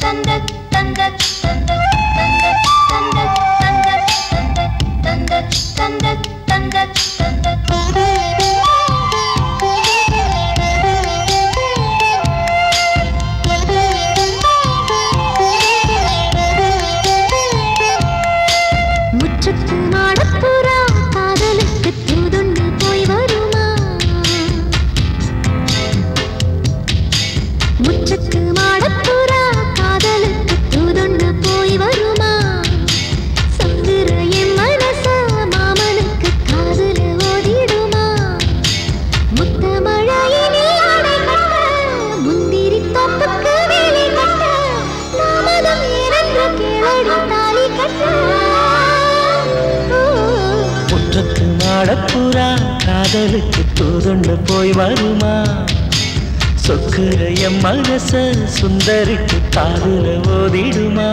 முற்றத்து மாடப்புறா காதலுக்கு தூதுண்டு போய் வருமா முற்றத்து மாடப்புறா காதலுக்கு தூதுண்டு போய் வருமா சந்திர என் மனச மாமனுக்கு காதுல ஓதிடுமா முத்த மழையினில் அடை கட்ட முந்திரி தோப்புக்கு வேலை கட்ட தாமதம் ஏனென்று கேளடி தாலி கட்ட முற்றத்து மாடப்புறா காதலுக்கு தூதுண்டு போய் வருமா சொக்குற எம் மனச சுந்தரிக்கு காதுல ஓதிடுமா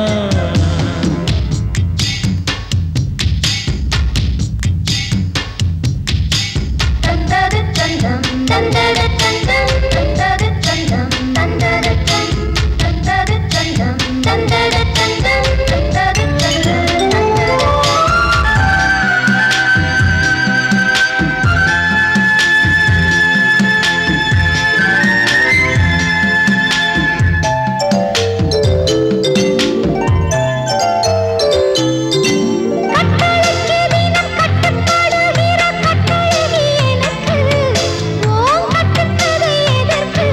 தந்தது தந்தம் தந்தது தந்தம் தந்தது தந்தம் தந்தது தந்தம் தந்தது தந்தம் தந்தது தந்தம் தந்தது தந்தம் கட்டளைக்கு தினம் கட்டுப்படுகிற கட்டழகி எனக்கு ஓம் கட்டுத்ததை எதற்கு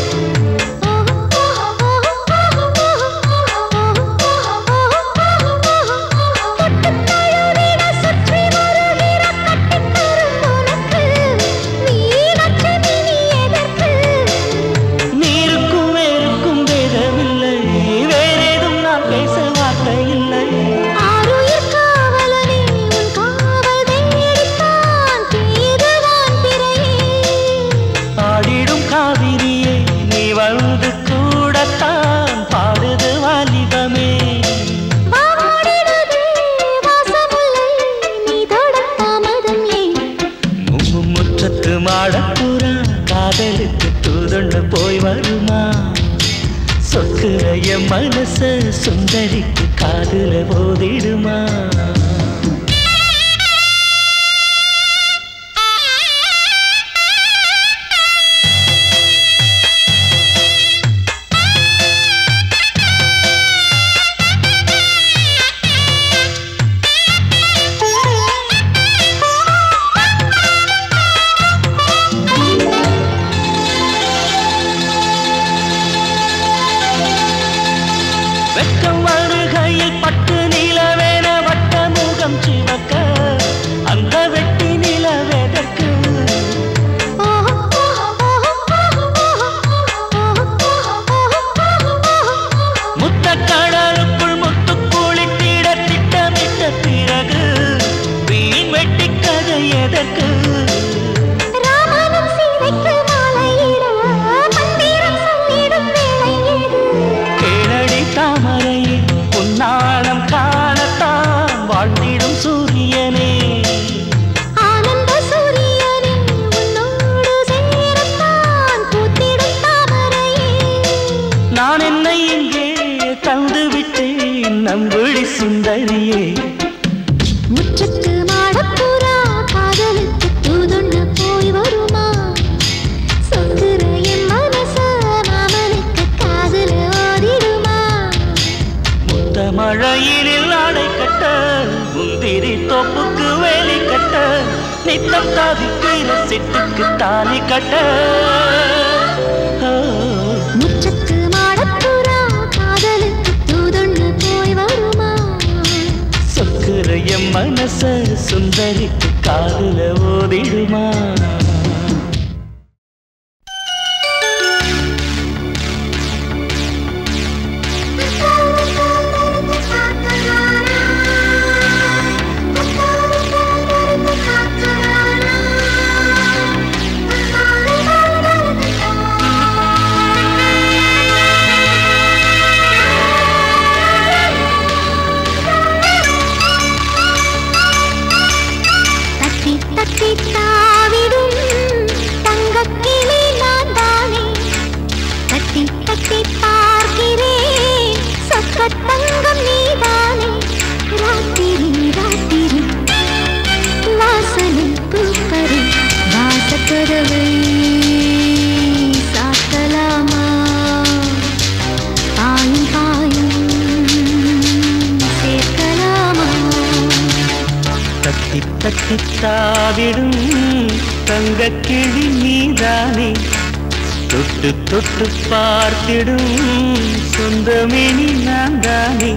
கட்டுத்தழுவிட சுற்றி வருகிற கட்டித்தரும் உனக்கு நீ லட்சுமி நீ எதற்கு நீருக்கும் வேருக்கும் பேதமில்லை வேறேதும் நான் பேச வார்த்தை இல்லை ஆருயிர் காவலனே உன் காவல் தேடித்தான் தீதுவான் பிறையே ஆடிடும் காவிரியே நீ வந்து கூடத்தான் பாடுது வாலிபமே வாடிடுதே வாசமுல்லை நீ தொடத் தாமதம் ஏன் மு- முற்றத்து மாடப்புறா காதலுக்கு தூதுண்டு போய் வருமா சொக்குற என் மனச சுந்தரிக்கு காதுல போதிடுமா வெட்கம் வருகையில் பட்டு நிலவேன வட்ட முகம் சிவக்க அந்த வெட்டி நிலவேதற்கு முத்த கடலுக்குள் முத்து குளித்திட திட்டமிட்ட பிறகு வீண் வெட்டி கதை எதற்கு ராமனும் சீதைக்கு மாலையிட மந்திரம் சொல்லிடும் வேளை இது கேளடி தாமரையே உன்னாடம் காணத்தான் வாழ்ந்திடும் சூரியனே ஆனந்த சூரியனே உன்னோடு சேரத்தான் பூத்திடும் தாமரையே நான் என்னை இங்கே தந்து விட்டேன் நம்புடி சுந்தரியே முற்றத்து மாடப்புறா காதலுக்கு தூதுண்டு போய் வருமா சொக்குற என் மனச மாமனுக்கு காதுல ஓதிடுமா முத்த மழையினில் ஆடை கட்ட முந்திரி தோப்புக்கு வேலி கட்ட நித்தம் தாதிக்கிற சிட்டுக்கு தாலி கட்ட ஓ, முற்றத்து மாடப்புறா காதலுக்கு தூதுண்டு போய் வருமா சொக்குற என் மனச சுந்தரிக்கு காதுல ஓதிடுமா தட்டி தட்டி தாவிடும் தத்தித்தாவிடும் தங்கக் கிளி நீதானே தொட்டு தொட்டு பார்த்திடும் சொந்தமினி நான் தானே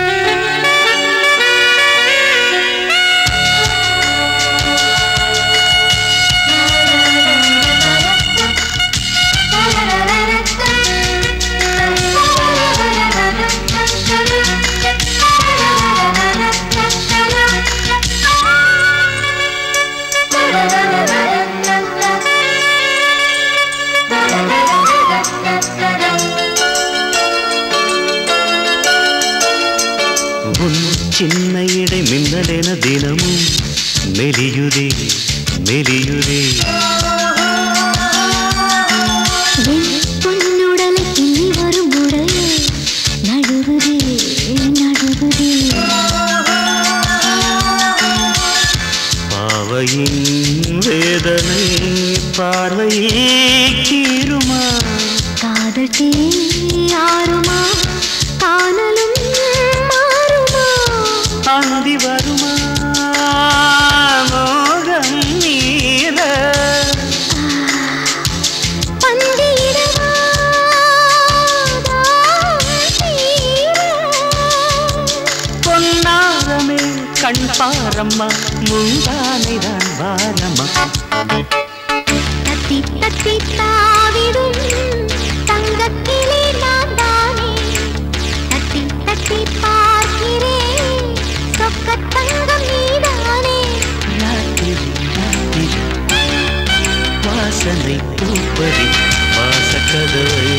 உன் சின்ன இடை மின்னலென தினமும் மெலியுதே மெலியுதே என் பொன்னுடலை கிள்ளி வரும் உடைய நழுவுதே நழுவுதே பாவையின் வேதனை பார்வையே கீருமா காதட்டே ஆறுமா காணலும் மாறுமா அந்தி வருமா மோகம் நீல பந்தியிடவா தீர பொன்னாகமே கண் பாரம்மா முந்தானைதான் வாரம்மா தத்தி தத்தி தாவிடும் தங்கக்கிளி நான் தானே தத்தி தத்தி பார்க்கிறேன் சொக்க தங்கம் நீதானே ராத்திரி ராத்திரி வாசனை பூப்பதி வாசக்கதவை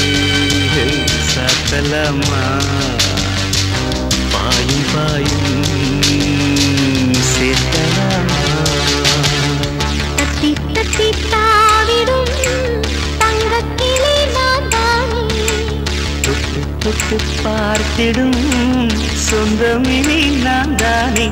சாத்தலாமா பாயும் பாயும் சேர்த்தலாமா தத்தி தத்தி தாவிடும் தங்கக்கிளி நான் தானே தொட்டு தொட்டு பார்த்திடும் சொந்தமினி நான் தானே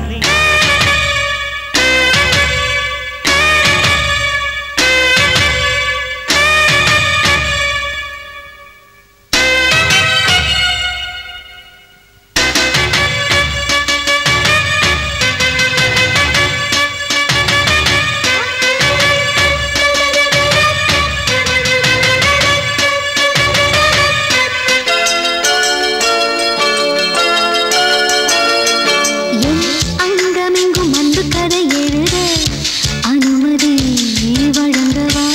என் அங்கமெங்கும் அன்பு கதை எழுத அனுமதி வழங்கவா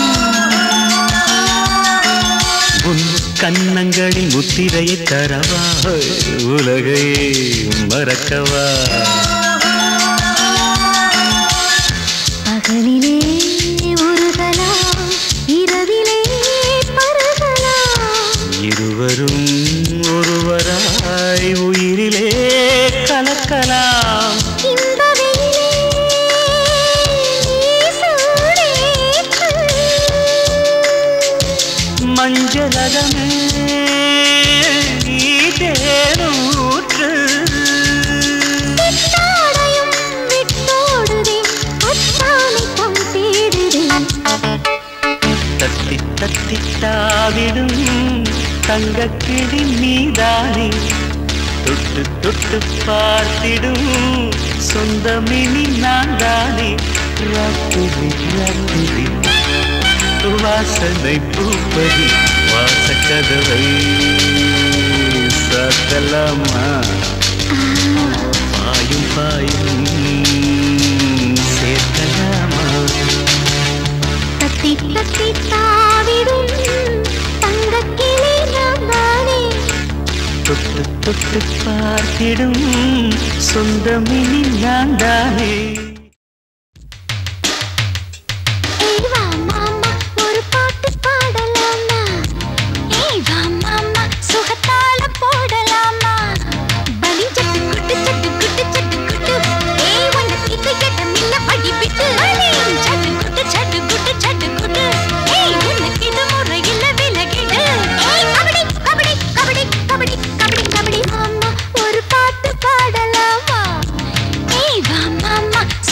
உன் கன்னங்களில் முத்திரையை தரவா உலகையே மறக்கவா பகலிலே உருகலாம் இரவிலே பருகலாம் இருவரும் ஒருவராய் உயிரிலே கலக்கலாம் இந்த வெயிலே நீ சூடேற்று. மஞ்சளகமே நீ தேனூற்று சித்தாடையும் விட்டோடுதே அத்தானை தம் தேடுதே தத்தி தத்தி தாவிடும் தங்கக்கிளி நீதானே தொட்டு தொட்டு பார்த்திடும் சொந்தமினி நான் தானே ராத்திரி ராத்திரி வாசனை பூப்பதி வாசக்கதவை சாத்தலாமா பாயும் பாயும் சேர்க்கலாமா தத்தி தத்தி தாவிடும் தங்கக்கிளி நான் தானே தொட்டு தொட்டு பார்த்திடும் சொந்தமினி நான் தானே ஏய் வா மாமா ஒரு பாட்டு பாடலாமா ஏய் வா மாமா சுகத்தாளம் போடலாமா பலி சட்டு குட்டு சட்டு குட்டு சட்டு குட்டு ஏய் உன்னை கிட்ட கிட்ட மில்ல படி விட்டு பலி சட்டு குட்டு சட்டு குட்டு சட்டு குட்டு ஏய் உன்னை கிட்ட முறை இல்ல விலகிடு ஏய் கபடி கபடி கபடி கபடி கபடி கபடி மாமா ஒரு பாட்டு பாடலாமா ஏய் வா மாமா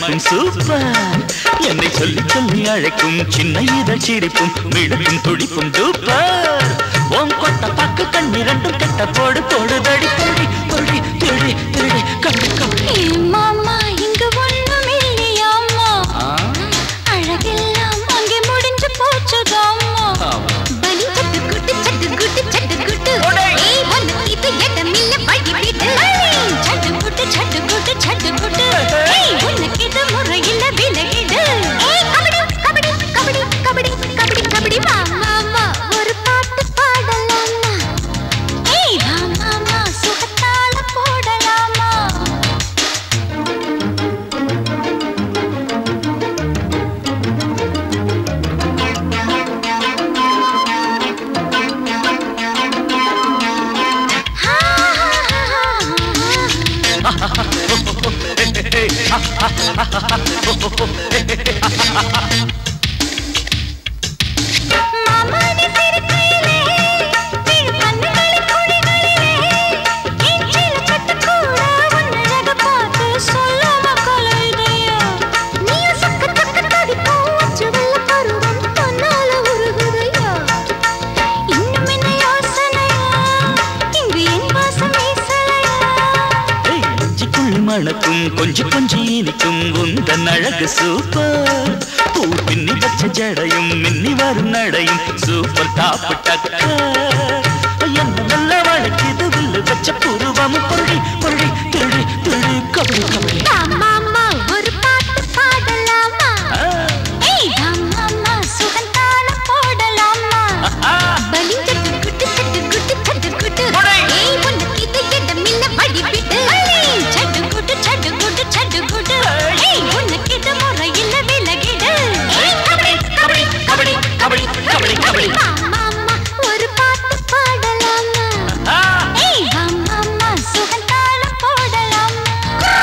மயக்கும் சூப்பர் என்னை சொல்லி சொல்லி அழைக்கும் சின்ன இதழ் சிரிப்பும் மிடுக்கும் துடிப்பும் சூப்பர் ஓம் கொட்ட பக்கு கண் இரண்டும் கெட்ட போடு போடு தடி தடி தொடி திருடி திருடி கண்டு கண்டு ஏ மாமா இங்கு ஒண்ணும் இல்லையாம்மா அழகெல்லாம் அங்கே முடிஞ்சு போச்சுதாம்மா பலி சட்டு குட்டு சட்டு குட்டு சட்டு குட்டு ஏய் ஒன்னு இது இடமில்ல வழி விடு சட்டு குட்டு சட்டு குட்டு சட்டு குட்டு ஏய் உனக்கு இது முறையில்ல விலகிடு ஏய் கபடி கபடி கபடி கபடி கபடி கபடி வா மாமா ஒரு பாட்டு பாடலாமா ஏய் வா மாமா சுகத்தால போடலாமா மாமாடி சிரிக்கையிலே விழு கண்ணுகளின் குழிகளிலே என் சில சட்டு கூட உன்னழக பார்த்து சொல்லாம கலைதையா நீ சக்க சக்க தடிக்கும் அச்சு வெள்ள பருவம் தன்னால உருகுதையா இன்னும் என்ன யோசனையா இங்கு என் வாசம் வீசலையா ஏய், நெஞ்சுக்குள் மணக்கும் கொஞ்சி கொஞ்சி இனிக்கும் உந்தன் அழகு சூப்பர் பூ பின்னி வச்ச ஜடையும் மின்னி வரும் நடையும் சூப்பர் டாப்பு டக்கர் என்ன நல்ல வழக்கிது வில்லு வச்ச புருவமும் பொருளி பொருளி திருடி திருடி கபடி கபடி மாமா ஒரு பாட்டு பாடலாமா ஆ, ஏய் மாமா சுகந்தாளம் போடலாமா ஆ, பலி சட்டு குட்டு சட்டு குட்டு சட்டு குட்டு போடே. ஏய் உனக்கு இது இடமில்ல வழி விடு சட்டு குட்டு சட்டு குட்டு சட்டு குட்டு ஏய் உனக்கு இது முறையில்ல விலகிடு ஏய் கபடி கபடி கபடி கபடி கபடி கபடி மாமா ஒரு பாட்டு பாடலாமா ஆ, ஏய் மாமா சுகந்தாளம் போடலாமா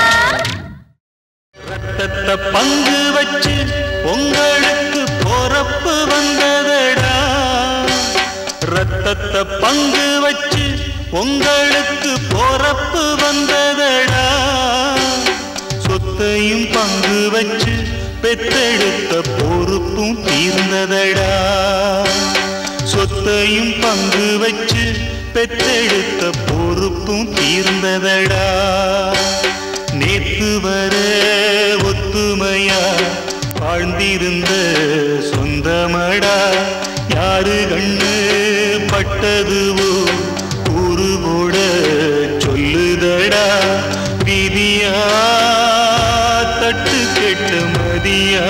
ரத்தத்தை பங்கு வச்சு உங்களுக்கு பொறப்பு வந்ததடா ரத்தத்தை பங்கு வச்சு உங்களுக்கு பொறப்பு வந்ததடா சொத்தையும் பங்கு வச்சு பெத்தெடுத்த பொறுப்பும் தீர்ந்ததடா சொத்தையும் பங்கு வச்சு பெத்தெடுத்த பொறுப்பும் தீர்ந்ததடா நேத்து வர ஒத்துமையா வாழ்ந்திருந்த சொந்தமடா யாரு கண்ணு பட்டதுவோ கூறு போட சொல்லுதடா விதியா தட்டு கெட்ட மதியா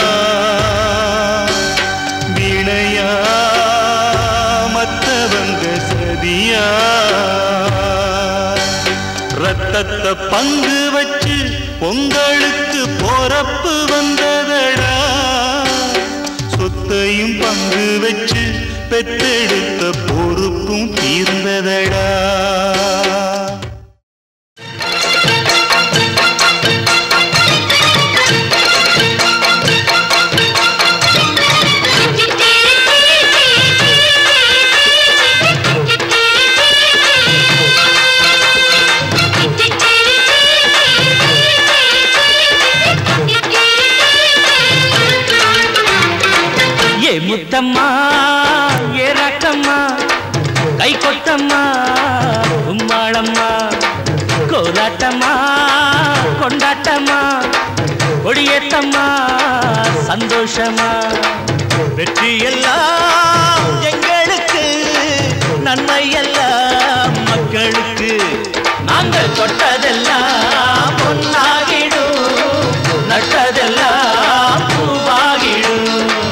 வினையா மத்தவங்க சதியா ரத்தத்தை பங்கு வச்சு உங்களுக்கு பொறப்பு வந்ததடா சொத்தையும் பங்கு வச்சு பெத்தெடுத்த பொறுப்பும் தீர்ந்ததடா ஏ முத்தம்மா ஏ ரக்கம்மா கை கொத்தம்மா உம்மாளம்மா கோலாட்டம்மா கொண்டாட்டம்மா கொடியேத்தம்மா சந்தோஷமா வெற்றி எல்லாம் எங்களுக்கு நன்மை எல்லாம் மக்களுக்கு நாங்கள் தொட்டதெல்லாம் பொன்னாகிடும் நட்டதெல்லாம் பூவாகிடும்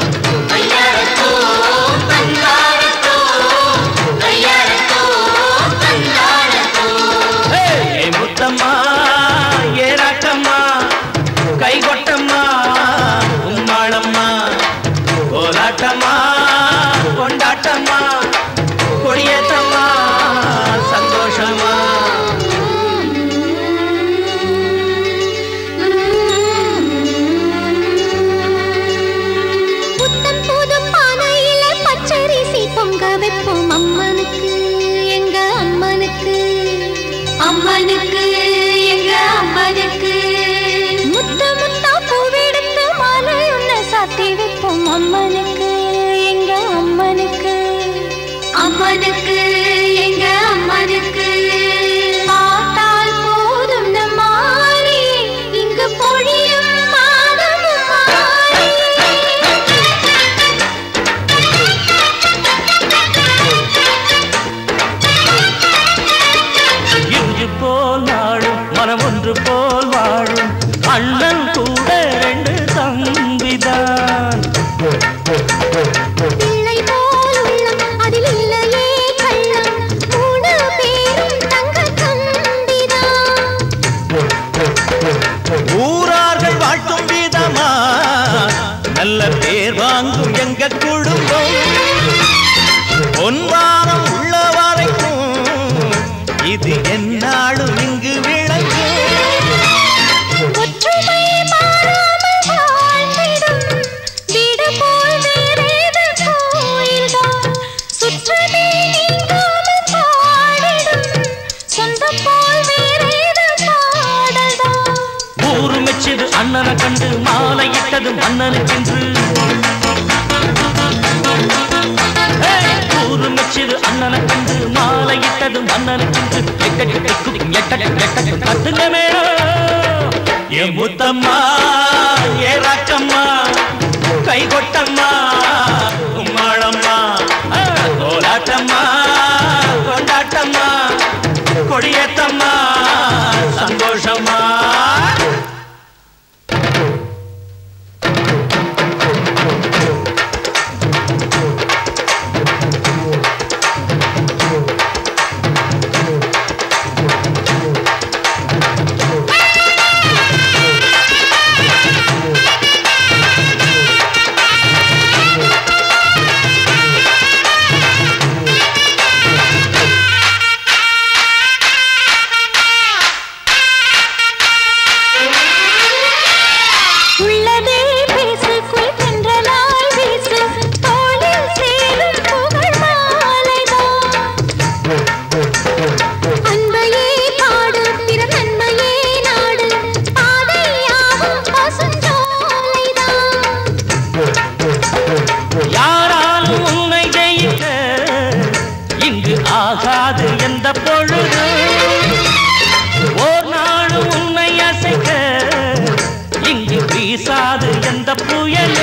ஏ முத்தம்மா ஏ ராக்கம்மா கை கொட்டம்மா உம்மாளம்மா கோலாட்டம்மா கொண்டாட்டம்மா கொடியேத்தம்மா அம்மனுக்கு எங்க அம்மனுக்கு பார்த்தால் போதும் நம்மாரி இங்கு பொழியும் மாதமும் மாறி இன்று போல் நாளும் மனம் ஒன்று போல் வாழும் அண்ணன் கூட ரெண்டு தம்பிதான் பிள்ளை போல் உள்ளம் அதில் இல்லையே கள்ளம் மூணு பேரும் தங்க தம்பிதான் ஊரார்கள் வாழ்த்தும் விதமா நல்ல பேர் வாங்கும் எங்க குடும்பம் பொன்வாரம் உள்ள வரைக்கும் இது என்னாலும் இங்கு விளங்கும் ஒற்றுமை மாறாமல் வாழ்ந்திடும் வீடு போல் வேறேது கோயில்தான் சுற்றமே நீங்காமல் பாடிடும் சொந்தம் போல் வேறேது பாடல்தான் ஊரு மெச்சது அண்ணனை கண்டு மாலையிட்டது மன்னனுக்கென்று ஏய், ஊரு மெச்சது அண்ணனை கண்டு மாலையிட்டது மன்னனுக்கென்று எட்டடி எட்டடி எட்டடி கத்துங்க மேடம் என் முத்தம்மா ஏ ராக்கம்மா கை கொட்டம்மா உம்மாளம்மா கோலாட்டம்மா கொண்டாட்டம்மா கொடியேத்தம்மா சந்தோஷமா உள்ளதே பேசு குளிர்கின்றனாய் வீசு தோளில் சேரும் புகழ் மாலைதான் அன்பையே பாடு பிற நன்மையே நாடு பாதையாகும் பசுஞ்சோலைதான் யாராலும் உன்னை ஜெயிக்க இங்கு ஆகாது எந்த பொழுது ஓர் நாளும் உன்னை அசைக்க இங்கு வீசாது எந்த புயலு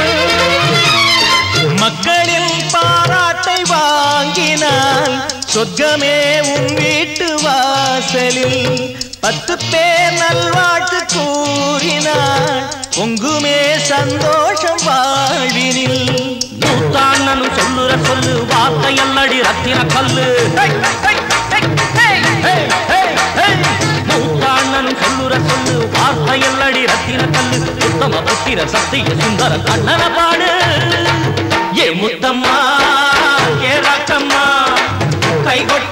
மக்களின் பாராட்டை வாங்கினால் சொர்க்கமே உன் வீட்டு வாசலில் பத்து பேர் நல்வாழ்த்து கூறினாள் பொங்குமே சந்தோஷம் வாழ்வினில் நூத்தாண்ணனும் சொல்லுற சொல்லு வார்த்தை எல்லடி ரத்தின கல்லு நூத்தாண்ணனும் சொல்லுற சொல்லு வார்த்தை எல்லடி ரத்தின கல்லு உத்தம புத்திர சத்திய சுந்தர கண்ணன பாடு ஏ முத்தம்மா ஏ ராக்கம்மா கை கொட்ட